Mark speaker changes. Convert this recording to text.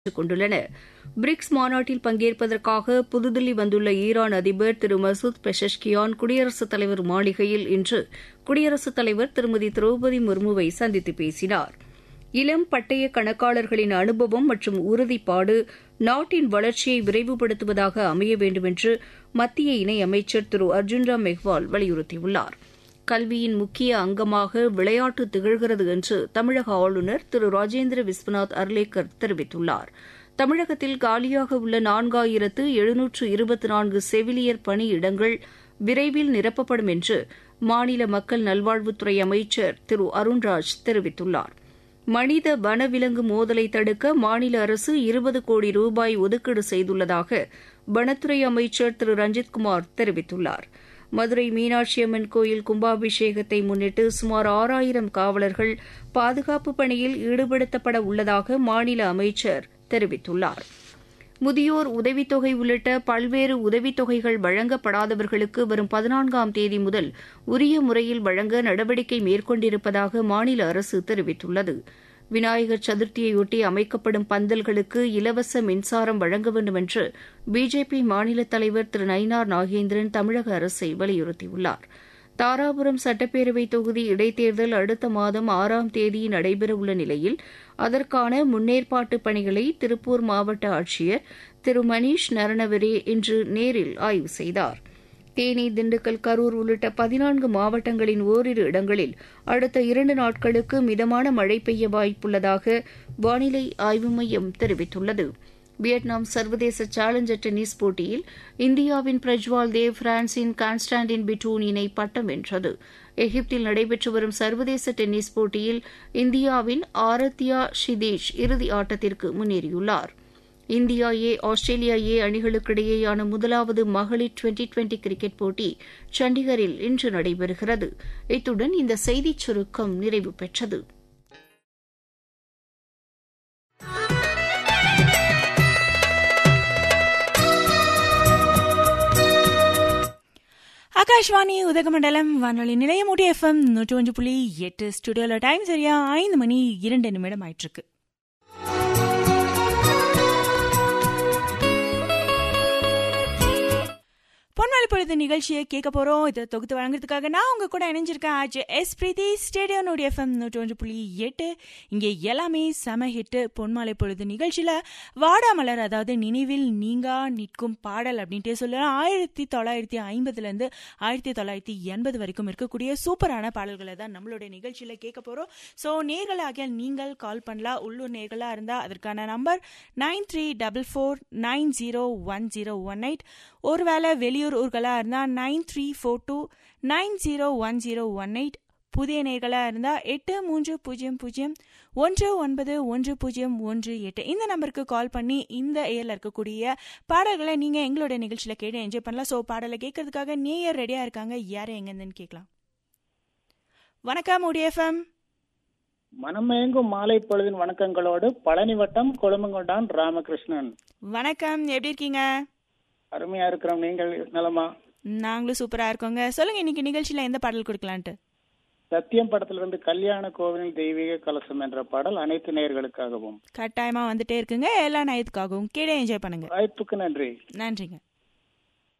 Speaker 1: கொண்டுள்ளன பிரிக்ஸ் மாநாட்டில் பங்கேற்பதற்காக புதுதில்லி வந்துள்ள ஈரான் அதிபர் திரு மசூத் பெஷஷ்கியான் குடியரசுத் தலைவர் மாளிகையில் இன்று குடியரசுத் தலைவர் திருமதி திரௌபதி முர்முவை சந்தித்து பேசினார் இளம் பட்டய கணக்காளர்களின் அனுபவம் மற்றும் உறுதிப்பாடு நாட்டின் வளர்ச்சியை விரைவுபடுத்துவதாக அமைய வேண்டுமென்று மத்திய இணையமைச்சர் திரு அர்ஜுன்ராம் மெஹ்வால் வலியுறுத்தியுள்ளார் கல்வியின் முக்கிய அங்கமாக விளையாட்டு திகழ்கிறது என்று தமிழக ஆளுநர் திரு ராஜேந்திர விஸ்வநாத் அர்லேக்கர் தெரிவித்துள்ளார் தமிழகத்தில் காலியாக உள்ள நான்காயிரத்து எழுநூற்று இருபத்தி நான்கு செவிலியர் பணியிடங்கள் விரைவில் நிரப்பப்படும் என்று மாநில மக்கள் நல்வாழ்வுத்துறை அமைச்சர் திரு அருண்ராஜ் தெரிவித்துள்ளார் மனித வனவிலங்கு மோதலை தடுக்க மாநில அரசு இருபது கோடி ரூபாய் ஒதுக்கீடு செய்துள்ளதாக வனத்துறை அமைச்சர் திரு ரஞ்சித்குமார் தெரிவித்துள்ளார் மதுரை மீனாட்சி அம்மன் கோயில் கும்பாபிஷேகத்தை முன்னிட்டு சுமார் ஆறாயிரம் காவலர்கள் பாதுகாப்பு பணியில் ஈடுபடுத்தப்பட உள்ளதாக மாநில அமைச்சர் தெரிவித்துள்ளார் முதியோர் உதவித்தொகை உள்ளிட்ட பல்வேறு உதவித்தொகைகள் வழங்கப்படாதவர்களுக்கு வரும் பதினான்காம் தேதி முதல் உரிய முறையில் வழங்க நடவடிக்கை மேற்கொண்டிருப்பதாக மாநில அரசு தெரிவித்துள்ளது விநாயகர் சதுர்த்தியையொட்டி அமைக்கப்படும் பந்தல்களுக்கு இலவச மின்சாரம் வழங்க வேண்டும் என்று பிஜேபி மாநில தலைவர் திரு நயினார் நாகேந்திரன் தமிழக அரசை வலியுறுத்தியுள்ளார் தாராபுரம் சட்டப்பேரவை தொகுதி இடைத்தேர்தல் அடுத்த மாதம் ஆறாம் தேதி நடைபெறவுள்ள நிலையில் அதற்கான முன்னேற்பாட்டு பணிகளை திருப்பூர் மாவட்ட ஆட்சியர் திரு மணீஷ் நரணவரே இன்று நேரில் ஆய்வு செய்தார் தேனி திண்டுக்கல் கரூர் உள்ளிட்ட பதினான்கு மாவட்டங்களின் ஓரிரு இடங்களில் அடுத்த இரண்டு நாட்களுக்கு மிதமான மழை பெய்ய வாய்ப்புள்ளதாக வானிலை ஆய்வு மையம் தெரிவித்துள்ளது வியட்நாம் சர்வதேச சேலஞ்சர் டென்னிஸ் போட்டியில் இந்தியாவின் பிரஜ்வால் தேவ் பிரான்சின் கான்ஸ்டாண்டின் பிட்டூன் இணை பட்டம் வென்றது எகிப்தில் நடைபெற்று வரும் சர்வதேச டென்னிஸ் போட்டியில் இந்தியாவின் ஆரத்யா ஷிதேஷ் இறுதி ஆட்டத்திற்கு முன்னேறியுள்ளார் இந்தியா ஏ ஆஸ்திரேலியா ஏ அணிகளுக்கிடையேயான முதலாவது மகளிர் டுவெண்டி டுவெண்டி கிரிக்கெட் போட்டி சண்டிகரில் இன்று நடைபெறுகிறது இத்துடன் இந்த செய்திச் சுருக்கம் நிறைவு பெற்றது
Speaker 2: ஆகாஷ்வாணி உதகமண்டலம் வானொலி நிலையமூடி எஃப்எம் நூற்றி ஒன்று புள்ளி எட்டு ஸ்டுடியோல டைம் சரியா ஐந்து மணி இரண்டு நிமிடம் ஆயிட்டிருக்கு பொன்மலை பொழுது நிகழ்ச்சியை கேட்க போறோம் இதை தொகுத்து வழங்குறதுக்காக நான் உங்க கூட இணைஞ்சிருக்கேன் ஆஜ் எஸ் பிரீத்தி ஸ்டேடியோனுடைய எஃப்எம் நூற்றி ஒன்று புள்ளி எட்டு இங்கே எல்லாமே செம ஹிட்டு பொன்மலை பொழுது நிகழ்ச்சியில வாடாமலர் அதாவது நினைவில் நீங்கா நிற்கும் பாடல் அப்படின்ட்டே சொல்லலாம் ஆயிரத்தி தொள்ளாயிரத்தி ஐம்பதுல இருந்து ஆயிரத்தி தொள்ளாயிரத்தி எண்பது வரைக்கும் இருக்கக்கூடிய சூப்பரான பாடல்களை தான் நம்மளுடைய நிகழ்ச்சியில கேட்க போறோம் ஸோ நேர்களாகிய நீங்கள் கால் பண்ணலாம் உள்ளூர் நேர்களா இருந்தா அதற்கான number nine three double four nine zero one zero one eight ஒருவேளை வெளியூர் ஊர்களாக இருந்தால் nine three four two nine zero one zero one eight புதிய நேர்களாக இருந்தால் எட்டு மூன்று பூஜ்ஜியம் பூஜ்ஜியம் ஒன்று ஒன்பது ஒன்று பூஜ்ஜியம் ஒன்று எட்டு இந்த நம்பருக்கு கால் பண்ணி இந்த ஏரில் இருக்கக்கூடிய பாடல்களை நீங்கள் எங்களோட நிகழ்ச்சியில் கேட்டு என்ஜாய் பண்ணலாம் ஸோ பாடலை கேட்கறதுக்காக நேயர் ரெடியாக இருக்காங்க யாரை எங்கேருந்துன்னு கேட்கலாம் வணக்கம் உடிஎஃப்எம்
Speaker 3: மனமயங்கும் மாலை பொழுதின் வணக்கங்களோடு பழனி வட்டம் கொழுமங்கொண்டான் ராமகிருஷ்ணன்
Speaker 2: வணக்கம் எப்படி இருக்கீங்க
Speaker 3: அருமையா இருக்கிறோம் நீங்கள் நலமா
Speaker 2: நாங்களும் சூப்பரா இருக்கோங்க சொல்லுங்க இன்னைக்கு நிகழ்ச்சியில எந்த பாடல் கொடுக்கலான்ட்டு
Speaker 3: சத்தியம் படத்திலிருந்து கல்யாண கோவிலின் தெய்வீக கலசம் என்ற பாடல் அனைத்து நேயர்களுக்காகவும்
Speaker 2: கட்டாயமா வந்துட்டே இருக்குங்க எல்லா நயத்துக்காகவும் கேட என்ஜாய் பண்ணுங்க
Speaker 3: வாய்ப்புக்கு நன்றி
Speaker 2: நன்றிங்க